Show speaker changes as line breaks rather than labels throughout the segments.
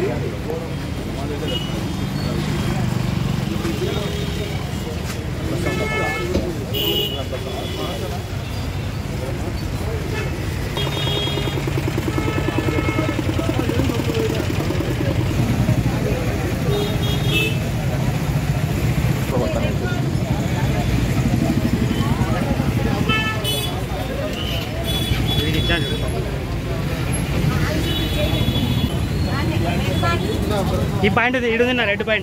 ఈ పాయింట్ ఇడు తిన్నా రెడ్ పాయింట్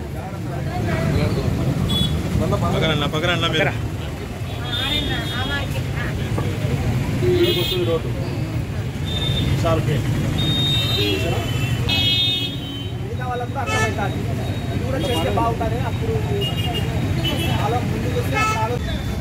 పక్కన పక్కన మీరు
వస్తుంది రోడ్డు సార్కే
మిగతా వాళ్ళంతా అర్థమవుతుంది ఇది కూడా చేస్తే బాగుంటుంది అప్పుడు చాలా ముందుకు వస్తే అప్పుడు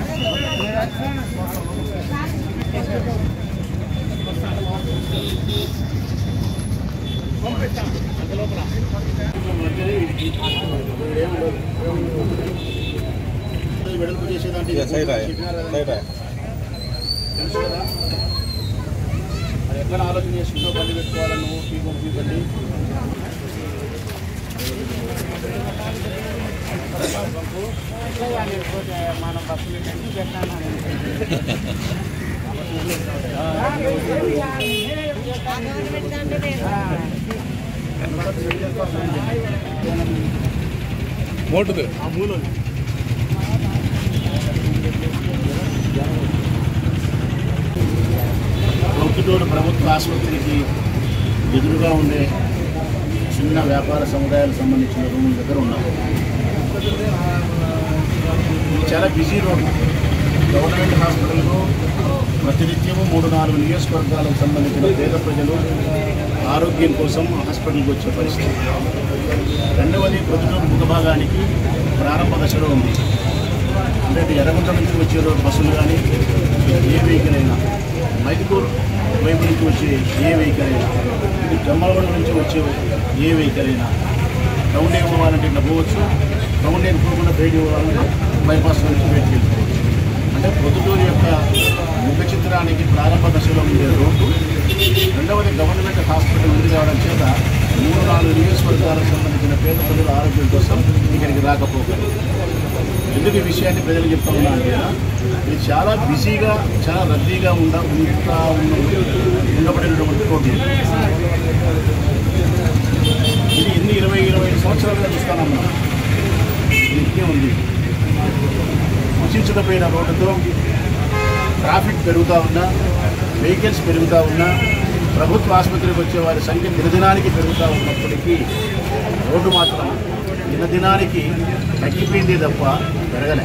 వెడల్పు చేసేదాంట్లో ఇది
సైడ్ రాయ్
చెప్పినారు కదా.
సైడ్ రాయ్
తెలుసు కదా అది ఎక్కడ ఆలోచన చేసుకుంటూ బండి పెట్టుకోవాలని నువ్వు పీ పంపి బండి
మనం బస్సులు పెట్టాను
మోటుది
ఆ మూలలో ప్రొద్దుటూరు ప్రభుత్వ ఆసుపత్రికి ఎదురుగా ఉండే చిన్న వ్యాపార సముదాయాలకు సంబంధించిన రూముల దగ్గర ఉన్నాం ఇది చాలా బిజీ రోడ్ గవర్నమెంట్ హాస్పిటల్లో ప్రతినిత్యము మూడు నాలుగు నియోజకవర్గాలకు సంబంధించిన పేద ప్రజలు ఆరోగ్యం కోసం హాస్పిటల్కి వచ్చే పరిస్థితి రెండవది ప్రొద్దుటూరు ముఖ భాగానికి ప్రారంభ దశలో ఉంది అంటే ఇటు ఎర్రగుంట నుంచి వచ్చే రోడ్డు బస్సులు కానీ ఏ వెహికల్ అయినా మైదుకూరు వైపు నుంచి వచ్చే ఏ వెహికల్ అయినా ఇటు జమ్మలగూడ నుంచి వచ్చే ఏ వెహికల్ అయినా రౌండ్ ఇవ్వాలంటే ఇట్లా పోవచ్చు రౌండ్ పోకుండా బయట ఇవ్వాలంటే బైపాస్ నుంచి బయటకు వెళ్ళిపోవచ్చు అంటే ప్రొద్దుటూరు యొక్క ముఖ చిత్రానికి ప్రారంభ దశలో ఉండే రోడ్డు రెండవది గవర్నమెంట్ హాస్పిటల్ ఉంది కావడం చేత మూడు నాలుగు నియోజకవర్గాలకు సంబంధించిన పేద ప్రజల ఆరోగ్యం కోసం ఇక్కడికి రాకపోగలరు ఎందుకు ఈ విషయాన్ని ప్రజలు చెప్తా ఉన్నా అంటే ఇది చాలా బిజీగా చాలా రద్దీగా ఉండ ఉంటా ఉన్న- ఉండబడినటువంటి రోడ్డు ఇది. ఇది ఎన్ని ఇరవై ఇరవై ఐదు సంవత్సరాలుగా చూస్తాను మనం ఇంకే ఉంది సూచించకపోయిన రోడ్డుతో ట్రాఫిక్ పెరుగుతూ ఉన్నా వెహికల్స్ పెరుగుతూ ఉన్నా ప్రభుత్వ ఆసుపత్రికి వచ్చే వారి సంఖ్య దినదినానికి పెరుగుతూ ఉన్నప్పటికీ రోడ్డు మాత్రం దినదినానికి తగ్గిపోయిందే తప్ప పెరగలే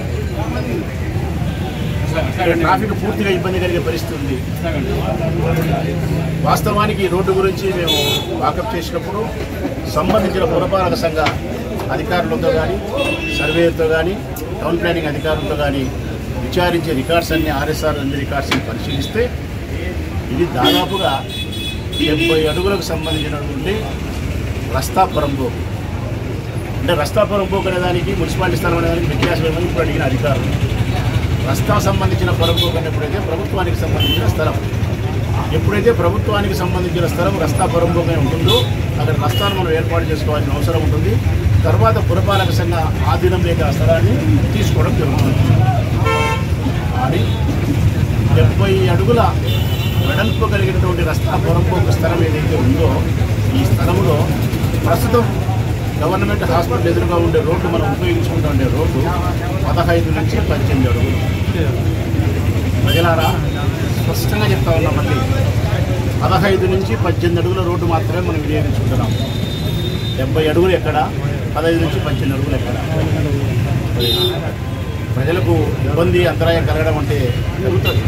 ఇక్కడ ట్రాఫిక్ పూర్తిగా ఇబ్బంది కలిగే పరిస్థితి ఉంది వాస్తవానికి ఈ రోడ్డు గురించి మేము వాకప్ చేసినప్పుడు సంబంధించిన పురపాలక సంఘ అధికారులతో కానీ సర్వేయర్తో కానీ టౌన్ ప్లానింగ్ అధికారులతో కానీ విచారించే రికార్డ్స్ అన్ని ఆర్ఎస్ఆర్ అన్ని రికార్డ్స్ని పరిశీలిస్తే ఇది దాదాపుగా డెబ్బై అడుగులకు సంబంధించినటువంటి రస్తా పరంబోకు అంటే రస్తా పరంబోకు అనే దానికి మున్సిపాలిటీ స్థలం అనే దానికి వ్యత్యాసం ఏమని ఇప్పుడు అడిగిన అధికారులు రస్తా సంబంధించిన పరంబోకు అనేప్పుడైతే ప్రభుత్వానికి సంబంధించిన స్థలం ఎప్పుడైతే ప్రభుత్వానికి సంబంధించిన స్థలం రస్తా పరంబోకై ఉంటుందో అక్కడ రస్తాను మనం ఏర్పాటు చేసుకోవాల్సిన అవసరం ఉంటుంది తర్వాత పురపాలక సంఘ ఆధీనం లేక ఆ స్థలాన్ని తీసుకోవడం జరుగుతుంది కానీ డెబ్బై అడుగుల వెడల్పు కలిగినటువంటి రస్తా పొరంపోకు స్థలం ఏదైతే ఉందో ఈ స్థలంలో ప్రస్తుతం గవర్నమెంట్ హాస్పిటల్ ఎదురుగా ఉండే రోడ్డు మనం ఉపయోగించుకుంటూ ఉండే రోడ్డు పదహైదు నుంచి పద్దెనిమిది అడుగులు ప్రజలారా స్పష్టంగా చెప్తా ఉన్నాం మళ్ళీ పదహైదు నుంచి పద్దెనిమిది అడుగుల రోడ్డు మాత్రమే మనం వినియోగించుకుంటున్నాం డెబ్బై అడుగులు ఎక్కడ పదహైదు నుంచి పద్దెనిమిది అడుగులు ఎక్కడ మరి ప్రజలకు ఇబ్బంది అంతరాయం కలగడం అంటే జరుగుతుంది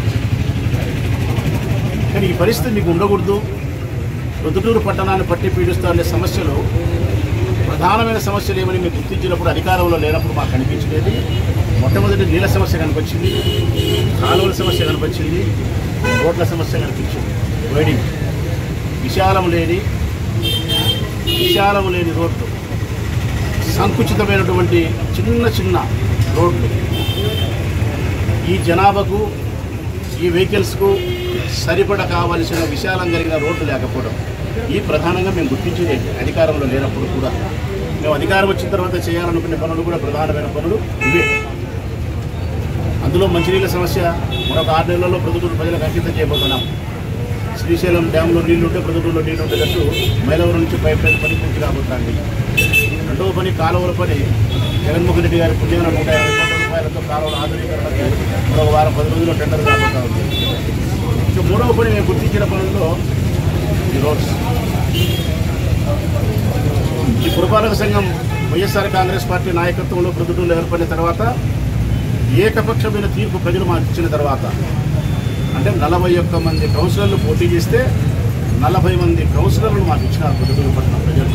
కానీ ఈ పరిస్థితి మీకు ఉండకూడదు రుద్దుటూరు పట్టణాన్ని పట్టి పీడిస్తున్న సమస్యలు ప్రధానమైన సమస్యలు ఏమని మీకు గుర్తించినప్పుడు అధికారంలో లేనప్పుడు మాకు కనిపించలేదు మొట్టమొదటి నీళ్ళ సమస్య కనిపించింది కాలువల సమస్య కనిపించింది రోడ్ల సమస్య కనిపించింది వైడింగ్ విశాలం లేని విశాలం లేని రోడ్లు సంకుచితమైనటువంటి చిన్న చిన్న రోడ్లు ఈ జనాభాకు ఈ వెహికల్స్కు సరిపడ కావలసిన విశాలం కలిగిన రోడ్డు లేకపోవడం ఈ ప్రధానంగా మేము గుర్తించేది అధికారంలో లేనప్పుడు కూడా మేము అధికారం వచ్చిన తర్వాత చేయాలనుకునే పనులు కూడా ప్రధానమైన పనులు ఇవే అందులో మంచినీళ్ళ సమస్య మరొక ఆరు నెలల్లో ప్రొద్దుటూరు ప్రజలకు అంకితం చేయబోతున్నాం శ్రీశైలం డ్యాంలో నీళ్లుంటే ప్రొద్దుటూరులో నీళ్లు ఉండేటట్టు మైలవరం నుంచి పైప్ లైన్ పని పూర్తి కాబోతుంది రెండవ పని కాలువల పని జగన్మోహన్ రెడ్డి గారి పుణ్యమైన నూట యాభై కోట్ల రూపాయలతో కాలువల ఆధునీకరణకు మరొక వారం పది రోజుల్లో టెండర్ కాబోతా ఉంది ఇక మూడవ పని మేము గుర్తించిన పనుల్లో ఈ రోడ్స్ ఈ పురపాలక సంఘం వైఎస్ఆర్ కాంగ్రెస్ పార్టీ నాయకత్వంలో ప్రొద్దుటూరులో ఏర్పడిన తర్వాత ఏకపక్షమైన తీర్పు ప్రజలు మాకు ఇచ్చిన తర్వాత అంటే నలభై ఒక్క మంది కౌన్సిలర్లు పోటీ చేస్తే నలభై మంది కౌన్సిలర్లు మాకు ఇచ్చినారు ప్రొద్దుటూరు పట్టణం ప్రజలు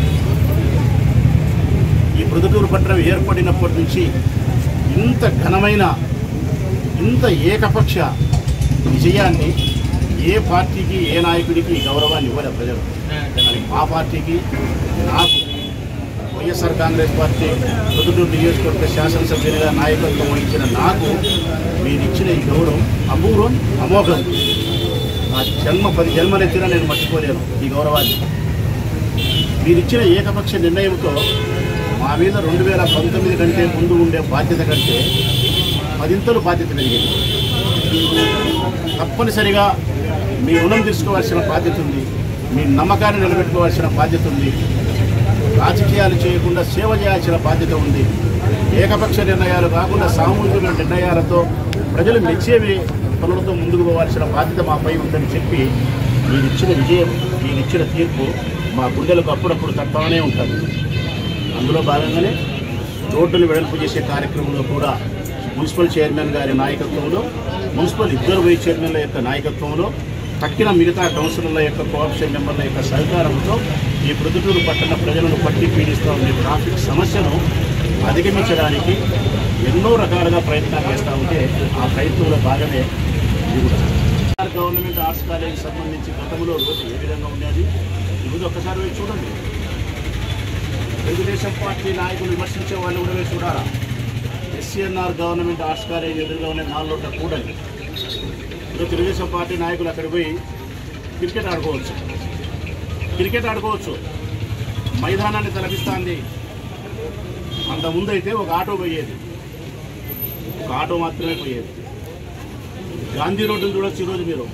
ఈ ప్రొద్దుటూరు పట్టణం ఏర్పడినప్పటి నుంచి ఇంత ఘనమైన ఇంత ఏకపక్ష విజయాన్ని ఏ పార్టీకి ఏ నాయకుడికి గౌరవాన్ని ఇవ్వలేదు ప్రజలు అది మా పార్టీకి నాకు వైఎస్ఆర్ కాంగ్రెస్ పార్టీ ప్రొద్దుటూరు నియోజకవర్గ శాసనసభ్యునిగా నాయకత్వం వహించిన నాకు మీరు ఇచ్చిన ఈ గౌరవం అపూర్వం అమోఘం నా జన్మ పది జన్మలెత్తినా నేను మర్చిపోలేను ఈ గౌరవాన్ని మీరు ఇచ్చిన ఏకపక్ష నిర్ణయంతో మా మీద రెండు వేల పంతొమ్మిది కంటే ముందు ఉండే బాధ్యత కంటే పదింతలు బాధ్యత పెరిగింది తప్పనిసరిగా మీ రుణం తీసుకోవాల్సిన బాధ్యత ఉంది మీ నమ్మకాన్ని నిలబెట్టుకోవాల్సిన బాధ్యత ఉంది రాజకీయాలు చేయకుండా సేవ చేయాల్సిన బాధ్యత ఉంది ఏకపక్ష నిర్ణయాలు కాకుండా సామూహిక నిర్ణయాలతో ప్రజలు మెచ్చేవి పనులతో ముందుకు పోవాల్సిన బాధ్యత మాపై ఉందని చెప్పి మీరిచ్చిన విజయం మీరిచ్చిన తీర్పు మా గుండెలకు అప్పుడప్పుడు తప్పనే ఉంటుంది అందులో భాగంగానే రోడ్డును వెడల్పు చేసే కార్యక్రమంలో కూడా మున్సిపల్ చైర్మన్ గారి నాయకత్వంలో మున్సిపల్ ఇద్దరు వైస్ చైర్మన్ల యొక్క నాయకత్వంలో తక్కిన మిగతా కౌన్సిలర్ల యొక్క కోఆప్షన్ మెంబర్ల యొక్క సహకారంతో ఈ ప్రొద్దుటూరు పట్టణ ప్రజలను పట్టి పీడిస్తూ ఉండే ట్రాఫిక్ సమస్యను అధిగమించడానికి ఎన్నో రకాలుగా ప్రయత్నాలు చేస్తూ ఉంటే ఆ ప్రయత్నంలో భాగమే ఇది కూడా గవర్నమెంట్ ఆర్ట్స్ కాలేజీకి సంబంధించి గతంలో రోజు ఏ విధంగా ఉండేది ఇప్పుడు ఒక్కసారి వెళ్ళి చూడండి తెలుగుదేశం పార్టీ నాయకులు విమర్శించే వాళ్ళు కూడా వెళ్ళి చూడాలా ఎస్సీఎన్ఆర్ గవర్నమెంట్ ఆర్ట్స్ కాలేజ్ ఎదురుగా ఉన్న నాలుగు రోడ్ల కూడలి ఇప్పుడు తెలుగుదేశం పార్టీ నాయకులు అక్కడికి పోయి క్రికెట్ ఆడుకోవచ్చు క్రికెట్ ఆడుకోవచ్చు మైదానాన్ని తలపిస్తుంది అంత ముందైతే ఒక ఆటో పోయేది ఒక ఆటో మాత్రమే పోయేది గాంధీ రోడ్డును చూడొచ్చు ఈరోజు మీరు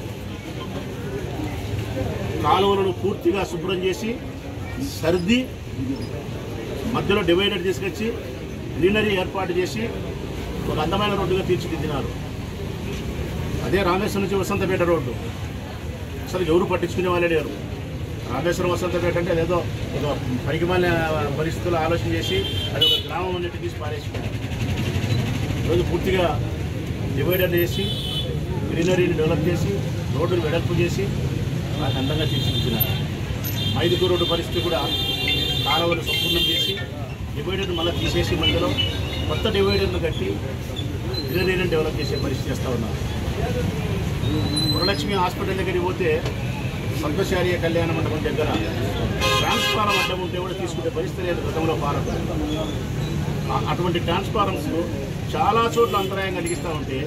కాలువలను పూర్తిగా శుభ్రం చేసి సర్ది మధ్యలో డివైడర్ తీసుకొచ్చి గ్రీనరీ ఏర్పాటు చేసి ఒక అందమైన రోడ్డుగా తీర్చిదిద్దినారు అదే రామేశ్వరం నుంచి వసంతపేట రోడ్డు అసలు ఎవరు పట్టించుకునే వాళ్ళే లేరు రామేశ్వరం వసంతపేట అంటే అదేదో ఒక పనికిమాలిన పరిస్థితులు ఆలోచన చేసి అది ఒక గ్రామం అన్నిటి తీసి పారేసుకున్నారు ఈరోజు పూర్తిగా డివైడర్ చేసి గ్రీనరీని డెవలప్ చేసి రోడ్డును వెడల్పు చేసి నాకు అందంగా తీర్చిదిద్దినారు ఐదుగు రోడ్డు పరిస్థితి కూడా కాలువలు సంపూర్ణం చేసి డివైడర్ను మళ్ళీ తీసేసి మధ్యలో కొత్త డివైడర్ను కట్టి గ్రీనరీని డెవలప్ చేసే పరిస్థితి చేస్తూ ఉన్నారు వరలక్ష్మి హాస్పిటల్ దగ్గరికి పోతే సంతోషార్య కళ్యాణ మండపం దగ్గర ట్రాన్స్ఫారం అడ్డం ఉంటే కూడా తీసుకునే పరిస్థితి లేదు గతంలో పాలన ఆ- అటువంటి ట్రాన్స్ఫారమ్స్ చాలా చోట్ల అంతరాయం కలిగిస్తూ ఉంటే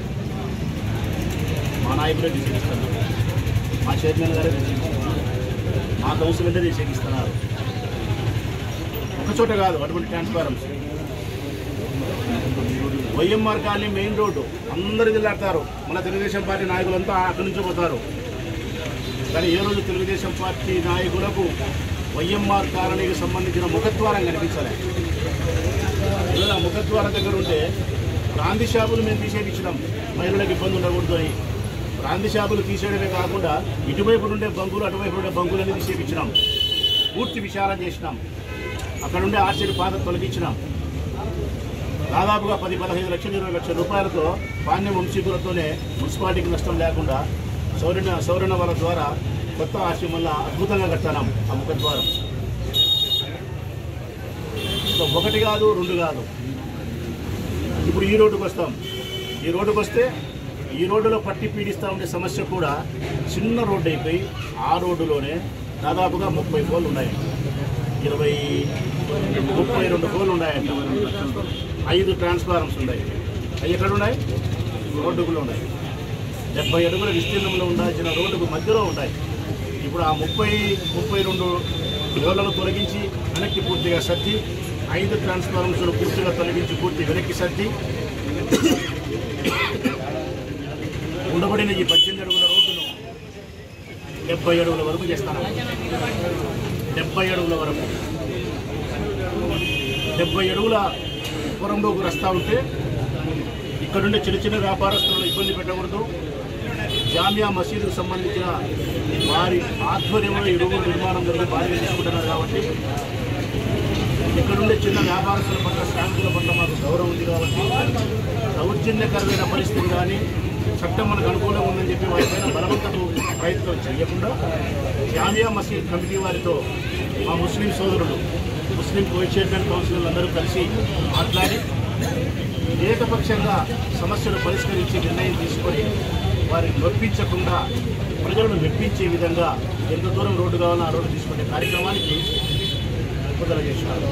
మా నాయకులే నిషేధిస్తున్నారు మా చైర్మన్ గారే నిషేధిస్తున్నారు మా కౌన్సిలర్లే నిషేధిస్తున్నారు ఒక చోట కాదు అటువంటి transformers YMR colony main road అందరు జిల్లాడతారు మన తెలుగుదేశం పార్టీ నాయకులంతా అక్కడి నుంచి పోతారు కానీ ఏ రోజు తెలుగుదేశం పార్టీ నాయకులకు వైఎంఆర్ కాలనీకి సంబంధించిన ముఖద్వారం కనిపించలే ఈరోజు ఆ ముఖద్వారం దగ్గర ఉంటే ప్రాంతి షాపులు మేము తీసేపించినాం మహిళలకు ఇబ్బంది ఉండకూడదు అని ప్రాంతి షాపులు తీసేయడమే కాకుండా ఇటువైపు ఉండే బంకులు అటువైపు ఉండే బంకులని తీసేపించినాం పూర్తి విశాలం చేసినాం అక్కడ ఉండే ఆర్సీలు పాత తొలగించినాం దాదాపుగా పది పదహైదు లక్షల ఇరవై లక్షల రూపాయలతో పాణ్య వంశీకులతోనే మున్సిపాలిటీకి నష్టం లేకుండా సౌరణ సౌరణ వాళ్ళ ద్వారా కొత్త ఆశయం వల్ల అద్భుతంగా కట్టాం ఆ ముఖద్వారం సో ఒకటి కాదు రెండు కాదు ఇప్పుడు ఈ రోడ్డుకు వస్తాం ఈ రోడ్డుకు వస్తే ఈ రోడ్డులో పట్టి పీడిస్తూ ఉండే సమస్య కూడా చిన్న రోడ్డు అయిపోయి ఆ రోడ్డులోనే దాదాపుగా ముప్పై ఫోన్లు ఉన్నాయి ఇరవై ముప్పై రెండు ఫోన్లు ఉన్నాయంట ఐదు ట్రాన్స్ఫారమ్స్ ఉన్నాయి అవి ఎక్కడ ఉన్నాయి రోడ్డుకులో ఉన్నాయి డెబ్బై అడుగుల విస్తీర్ణంలో ఉండాల్సిన రోడ్డుకు మధ్యలో ఉన్నాయి ఈ ఇప్పుడు ఆ ముప్పై ముప్పై రెండు రోళ్లను తొలగించి వెనక్కి పూర్తిగా సర్ది ఐదు ట్రాన్స్ఫార్మర్స్ను పూర్తిగా తొలగించి పూర్తి వెనక్కి సర్ది ఉండబడిన ఈ పద్దెనిమిది అడుగుల రోడ్డును డెబ్బై అడుగుల వరకు చేస్తాను డెబ్బై అడుగుల వరకు డెబ్బై అడుగుల పురంలోకి రస్తా ఉంటే ఇక్కడుండే చిన్న చిన్న వ్యాపారస్తులను ఇబ్బంది పెట్టకూడదు జామియా మసీదుకు సంబంధించిన వారి ఆధ్వర్యంలో ఎరువుల నిర్మాణం జరిగి బాధ్యత తీసుకుంటున్నారు కాబట్టి ఇక్కడుండే చిన్న వ్యాపారస్తుల పట్ల శ్రామికుల పట్ల మాకు గౌరవం ఉంది కాబట్టి దౌర్జన్యకరమైన పరిస్థితి కానీ చట్టం మనకు అనుకూలంగా ఉందని చెప్పి వారిపైన బలవంతపు ప్రయత్నం చేయకుండా జామియా మసీద్ కమిటీ వారితో మా ముస్లిం సోదరులు ముస్లిం కో చైర్మన్ కౌన్సిలర్లు అందరూ కలిసి మాట్లాడి ఏకపక్షంగా సమస్యను పరిష్కరించి నిర్ణయం తీసుకొని వారిని నొప్పించకుండా ప్రజలను మెప్పించే విధంగా ఎంత దూరం రోడ్డు కావాలో ఆ రోడ్డు తీసుకునే కార్యక్రమానికి నిలుపుదల చేసినారు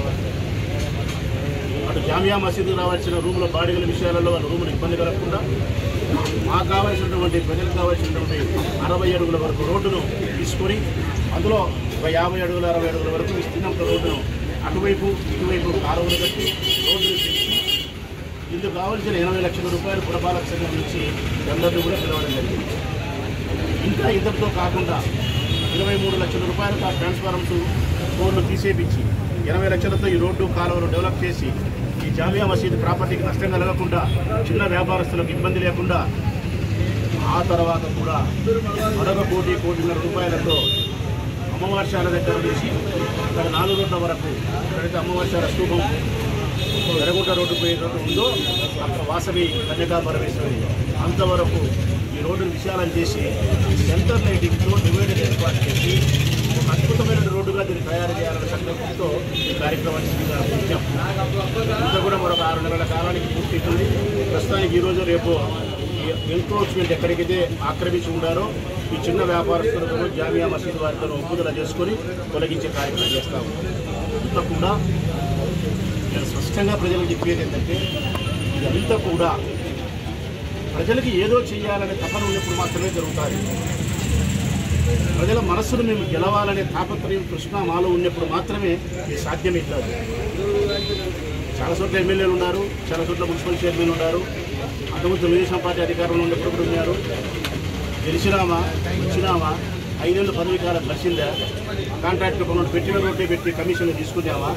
అటు జామియా మసీదు రావాల్సిన రూముల బాడిగల విషయాలలో వాళ్ళ రూములు ఇబ్బంది కలగకుండా మాకు కావాల్సినటువంటి ప్రజలకు కావాల్సినటువంటి అరవై అడుగుల వరకు రోడ్డును తీసుకొని అందులో ఒక యాభై అడుగుల అరవై అడుగుల వరకు విస్తీర్ణంతో రోడ్డును అటువైపు ఇటువైపు కాలువలు కట్టి రోడ్డును పెంచి ఇందుకు కావాల్సిన ఎనభై లక్షల రూపాయలు పురపాలక సంఘం నుంచి అందరినీ కూడా పిలవడం జరిగింది ఇంకా ఇద్దరితో కాకుండా ఇరవై మూడు లక్షల రూపాయలకు ఆ ట్రాన్స్ఫార్మర్స్ ఫోన్లు తీసేపించి ఎనభై లక్షలతో ఈ రోడ్డు కాలువలు డెవలప్ చేసి ఈ జామియా మసీదు ప్రాపర్టీకి నష్టం కలగకుండా చిన్న వ్యాపారస్తులకు ఇబ్బంది లేకుండా ఆ తర్వాత కూడా మరొక కోటి కోటిన్నర రూపాయలతో అమ్మవార్షాల దగ్గర నుంచి ఇక్కడ నాలుగు రోడ్ల వరకు ఎక్కడైతే అమ్మవార్షాల స్తూపం ఎర్రగుంట రోడ్డు పోయే రోడ్డు ఉందో అక్కడ వాసవి కన్యకా పరమేశ్వరి అంతవరకు ఈ రోడ్డును విశాలం చేసి సెంటర్ లైటింగ్తో డివైడర్ ఏర్పాటు చేసి ఒక అద్భుతమైన రోడ్డుగా దీన్ని తయారు చేయాలనే సంకల్పంతో ఈ కార్యక్రమాన్ని శ్రీకారం ఇచ్చాం ఇంత కూడా మరొక ఆరు నెలల కాలానికి పూర్తవుతుంది ప్రస్తుతానికి ఈరోజు రేపు ఈ ఎంక్రోచ్మెంట్ ఎక్కడికైతే ఆక్రమించి ఉండారో ఈ చిన్న వ్యాపారస్తులతో జామియా మసీదు వారితో ఒప్పుదల చేసుకొని తొలగించే కార్యక్రమం చేస్తాము ఇంతకుండా నేను స్పష్టంగా ప్రజలకు చెప్పేది ఏంటంటే ఇదంతా కూడా ప్రజలకి ఏదో చేయాలనే తపన ఉన్నప్పుడు మాత్రమే జరుగుతుంది ప్రజల మనస్సును మేము గెలవాలనే తాపత్రయం కృష్ణ మాలో ఉన్నప్పుడు మాత్రమే ఇది సాధ్యమే కాదు చాలా చోట్ల ఎమ్మెల్యేలు ఉన్నారు చాలా చోట్ల మున్సిపల్ చైర్మన్ ఉన్నారు అంతకుముందు తెలుగుదేశం పార్టీ అధికారంలో ఉన్నప్పుడు కూడా ఉన్నారు గెలిచినామా వచ్చినామా ఐదేళ్ళు పదవి కాలం వచ్చిందా కాంట్రాక్ట్ పనులు పెట్టిన రోడ్డే పెట్టి కమిషన్లు తీసుకున్నామా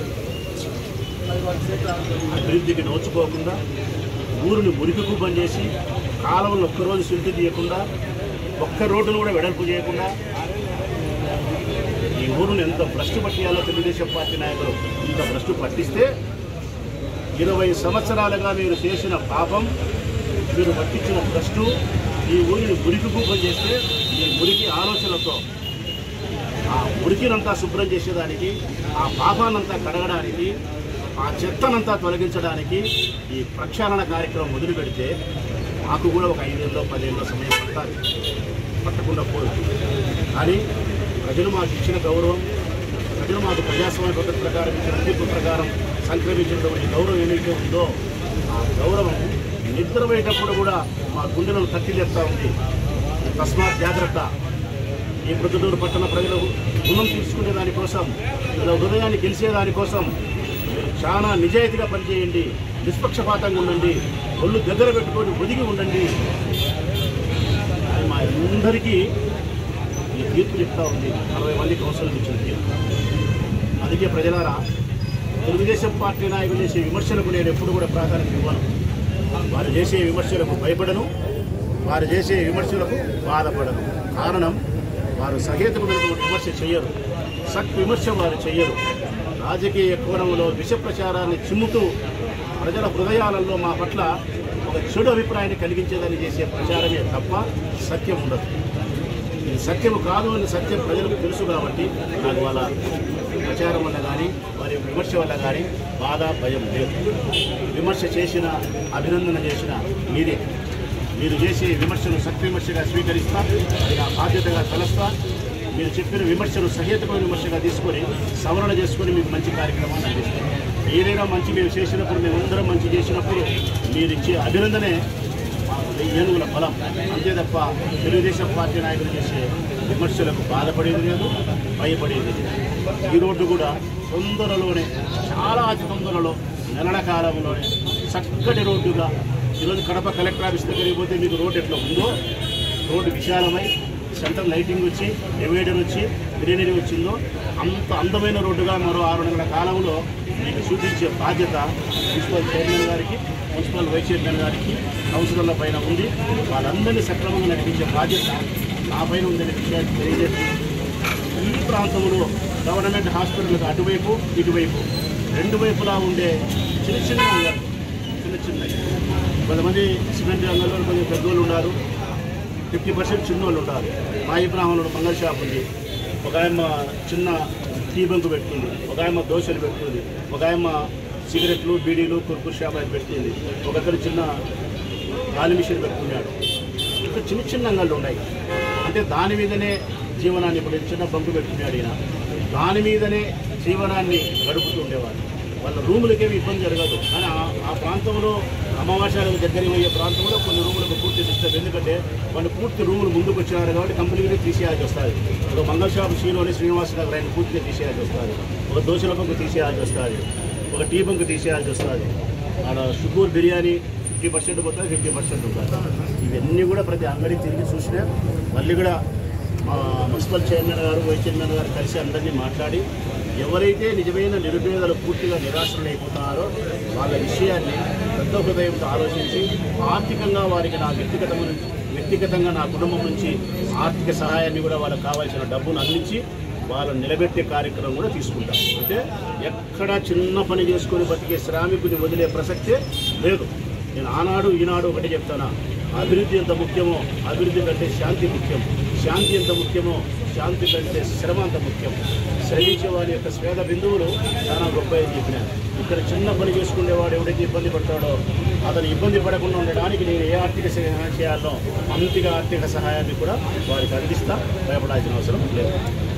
అభివృద్ధికి నోచుకోకుండా ఊరిని మురికి కుప్పం చేసి కాలువలు ఒక్కరోజు శుద్ధి చేయకుండా ఒక్క రోడ్డును కూడా వెడల్పు చేయకుండా ఈ ఊరును ఎంత భ్రష్టు పట్టియాలో తెలుగుదేశం పార్టీ నాయకులు ఇంత భ్రష్టు పట్టిస్తే ఇరవై సంవత్సరాలుగా మీరు చేసిన పాపం మీరు పట్టించిన భ్రష్టు ఈ ఊరిని మురికి కుప్పం చేస్తే ఈ మురికి ఆలోచనలతో ఆ మురికినంతా శుభ్రం చేసేదానికి ఆ పాపానంతా కడగడానికి ఆ చెత్తనంతా తొలగించడానికి ఈ ప్రక్షాళన కార్యక్రమం మొదలు పెడితే మాకు కూడా ఒక ఐదేళ్ళలో పదేళ్ళలో సమయం పడుతుంది పట్టకుండా పోదు కానీ ప్రజలు మాకు ఇచ్చిన గౌరవం ప్రజలు మాకు ప్రజాస్వామ్య పద్ధతి ప్రకారం ఇచ్చిన తీర్పు ప్రకారం సంక్రమించినటువంటి గౌరవం ఏదైతే ఉందో ఆ గౌరవం నిద్రపోయేటప్పుడు కూడా మా గుండెలను తట్టి చెప్తా ఉంది తస్మాత్ జాగ్రత్త ఈ ప్రొద్దుటూరు పట్టణ ప్రజలు రుణం తీసుకునే దానికోసం ఇలా హృదయాన్ని గెలిచే దానికోసం మీరు చాలా నిజాయితీగా పనిచేయండి నిష్పక్షపాతంగా ఉండండి ఒళ్ళు దగ్గర పెట్టుకొని ఒదిగి ఉండండి అని మా అందరికీ ఈ తీర్పు చెప్తా ఉంది నలభై మంది కౌన్సిలర్లు ఇచ్చిన తీర్పు అందుకే ప్రజలారా తెలుగుదేశం పార్టీ నాయకులు చేసే విమర్శలకు నేను ఎప్పుడు కూడా ప్రాధాన్యత ఇవ్వను వారు చేసే విమర్శలకు భయపడను వారు చేసే విమర్శలకు బాధపడను కారణం వారు సహేతుకమైనటువంటి విమర్శ చేయరు సత్ విమర్శ వారు చేయరు రాజకీయ కోణంలో విష ప్రచారాన్ని చిమ్ముతూ ప్రజల హృదయాలలో మా పట్ల ఒక చెడు అభిప్రాయాన్ని కలిగించేదని చేసే ప్రచారమే తప్ప సత్యం ఉండదు ఇది సత్యము కాదు అని సత్యం ప్రజలకు తెలుసు కాబట్టి నాకు వాళ్ళ ప్రచారం వల్ల కానీ వారి విమర్శ వల్ల కానీ బాధ భయం లేదు విమర్శ చేసిన అభినందన చేసిన మీరే మీరు చేసే విమర్శను సత్విమర్శగా స్వీకరిస్తా అది నా బాధ్యతగా తలస్తా మీరు చెప్పిన విమర్శను సహేతుకమైన విమర్శగా తీసుకొని సవరణ చేసుకొని మీకు మంచి కార్యక్రమాన్ని అందిస్తాం ఏదైనా మంచి మేము చేసినప్పుడు మేమందరం మంచి చేసినప్పుడు మీరు ఇచ్చే అభినందనే మాకు ఏనుగుల బలం అంతే తప్ప తెలుగుదేశం పార్టీ నాయకులు చేసే విమర్శలకు బాధపడేది లేదు భయపడేది లేదు ఈ రోడ్డు కూడా తొందరలోనే చాలా అతి తొందరలో నెలల కాలంలోనే చక్కటి రోడ్డుగా ఈరోజు కడప కలెక్టర్ ఆఫీస్ దగ్గరికి పోతే మీకు రోడ్డు ఎట్లా ఉందో రోడ్డు విశాలమై సెంటర్ లైటింగ్ వచ్చి డివైడర్ వచ్చి గ్రీనరీ వచ్చిందో అంత అందమైన రోడ్డుగా మరో ఆరు నెలల కాలంలో మీకు చూపించే బాధ్యత మున్సిపల్ చైర్మన్ గారికి మున్సిపల్ వైస్ చైర్మన్ గారికి కౌన్సిలర్ల పైన ఉంది వాళ్ళందరినీ సక్రమంగా నడిపించే బాధ్యత నా పైన ఉందనే విషయాన్ని తెలియజేస్తూ ఈ ప్రాంతంలో గవర్నమెంట్ హాస్పిటల్కి అటువైపు ఇటువైపు రెండు వైపులా ఉండే చిన్న చిన్న అంగళ్ళు చిన్న చిన్నవి కొంతమంది సిమెంట్ రంగంలో కొంచెం పెద్దోళ్ళు ఉన్నారు ఫిఫ్టీ పర్సెంట్ చిన్నోళ్ళు ఉంటారు మాయి బ్రాహ్మణుడు మంగళ షాప్ ఉంది ఒక ఆయమ్మ చిన్న టీ బంకు పెట్టుకుంది ఒక ఆయమ్మ దోశలు పెట్టుకుంది ఒక ఆయమ్మ సిగరెట్లు బీడీలు కుర్కుర్ షాప్ అది పెట్టింది ఒకతను చిన్న గాలి మిషన్ పెట్టుకున్నాడు ఇంకా చిన్న చిన్న అంగళ్ళు ఉన్నాయి అంటే దాని మీదనే జీవనాన్ని ఇప్పుడు చిన్న బంకు పెట్టుకున్నాడు ఈయన దాని మీదనే జీవనాన్ని గడుపుతుండేవాడు వాళ్ళ రూములకేమి ఇబ్బంది జరగదు కానీ ఆ- ఆ ప్రాంతంలో అమావాస్యాలకు దగ్గరికి పోయే ప్రాంతంలో కొన్ని రూములకు పూర్తి డిస్టర్బ్ ఎందుకంటే వాళ్ళు పూర్తి రూములు ముందుకు వచ్చినారు కాబట్టి కంపెనీని తీసేయాల్సి వస్తుంది ఒక మంగళ షాప్ సీలోని శ్రీనివాస నగర్ ఆయన పూర్తిగా తీసేయాల్సి వస్తుంది ఒక దోశల బంకు తీసేయాల్సి వస్తుంది ఒక టీ బంకు తీసేయాల్సి వస్తుంది ఆడ షుగూర్ బిర్యానీ ఫిఫ్టీ పర్సెంట్ పోతుంది ఫిఫ్టీ పర్సెంట్ ఉంటుంది ఇవన్నీ కూడా ప్రతి అంగడి తిరిగి చూసినా మళ్ళీ కూడా మా మున్సిపల్ చైర్మన్ గారు వైస్ చైర్మన్ గారు కలిసి అందరినీ మాట్లాడి ఎవరైతే నిజమైన నిరుపేదలు పూర్తిగా నిరాశలైపోతున్నారో వాళ్ళ విషయాన్ని పెద్ద హృదయంతో ఆలోచించి ఆర్థికంగా వారికి నా వ్యక్తిగతమైన వ్యక్తిగతంగా నా కుటుంబం నుంచి ఆర్థిక సహాయాన్ని కూడా వాళ్ళకి కావాల్సిన డబ్బును అందించి వాళ్ళని నిలబెట్టే కార్యక్రమం కూడా తీసుకుంటాం అంటే ఎక్కడ చిన్న పని చేసుకొని బతికే శ్రామికుని వదిలే ప్రసక్తే లేదు నేను ఆనాడు ఈనాడు ఒకటి చెప్తానా అభివృద్ధి ఎంత ముఖ్యమో అభివృద్ధి కంటే శాంతి ముఖ్యం శాంతి ఎంత ముఖ్యమో శాంతి కంటే శ్రమ అంత ముఖ్యం శ్రమించే వారి యొక్క స్వేద బిందువులు చాలా గొప్ప అని చెప్పినాను ఇక్కడ చిన్న పని చేసుకునేవాడు ఎవడైతే ఇబ్బంది పడతాడో అతను ఇబ్బంది పడకుండా ఉండడానికి నేను ఏ ఆర్థిక సహాయం చేయాలో అంతిక ఆర్థిక సహాయాన్ని కూడా వారికి అందిస్తా భయపడాల్సిన అవసరం లేదు